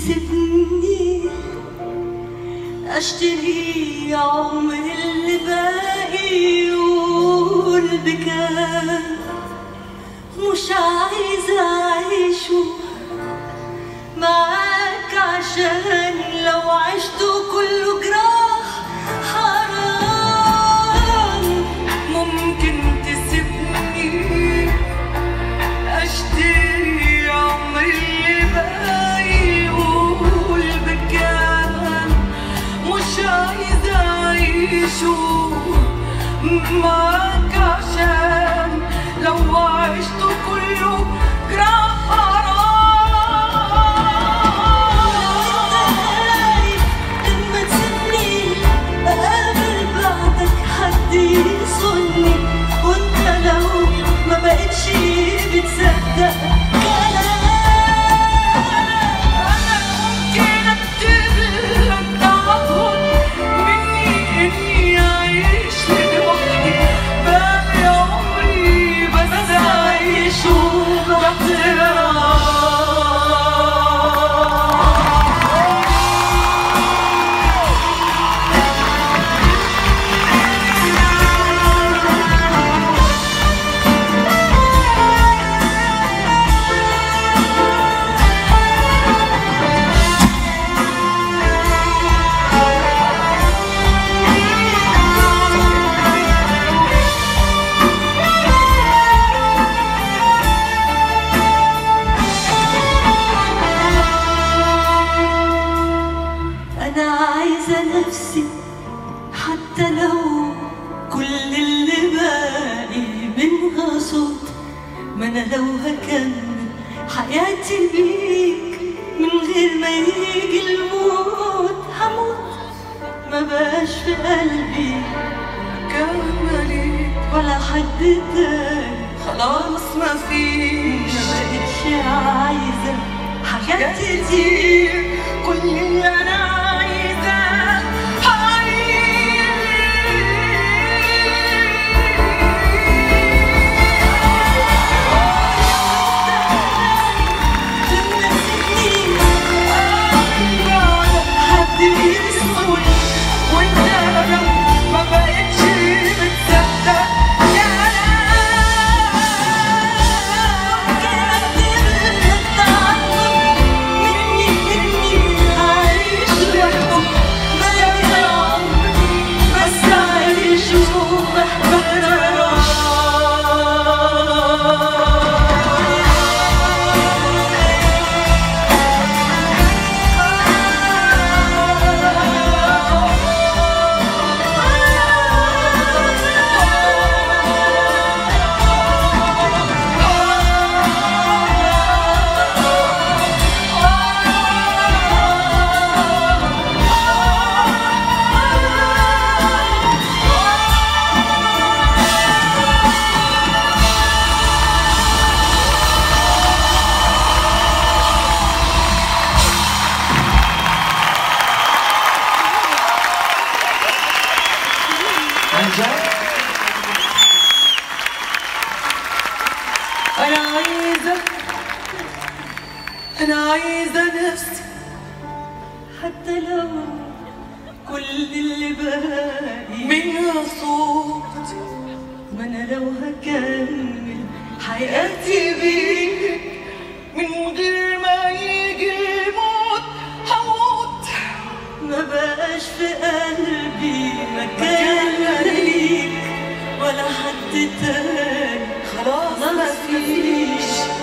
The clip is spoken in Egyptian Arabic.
تسيبني اشتري عمر اللي باقي والبكاء مش عايزة اعيشه معاك عشان لو عشت كله جراح حرام ممكن تسيبني اشتري عمري اللي باقي والبكاء مش عايزة اعيشه معاك عشان لو عشت كله جراح حرام لما تسيبني اقابل بعدك حد يصوني وانت لو ما بقتش بتصدق كلام انا ممكن اكتب لك تعهد مني اني اعيش لوحدي باقي عمري بس اعيشه باحترام أنا عايزة نفسي حتى لو كل اللي باقي منها صوت ما أنا لو هكمل حياتي بيك من غير ما يجي الموت هموت ما بقاش في قلبي كملي ولا حد تاني خلاص ما فيش ما بقتش عايزة حاجات كتير كل اللي أنا عايزة حد يسمعني وانت لو ما بقتش بتصدق كلام كاتب لك تعهد مني اني اعيش لوحدي باقي عمري بس اعيشه باحترام أنا عايزة أنا عايزة نفسي حتى لو كل اللي باقي منها صوت ما أنا لو هكمل حياتي بيك من غير ما يجي الموت هموت ما بقاش في قلبي مكان ليك ولا حد تاني خلاص ما فيش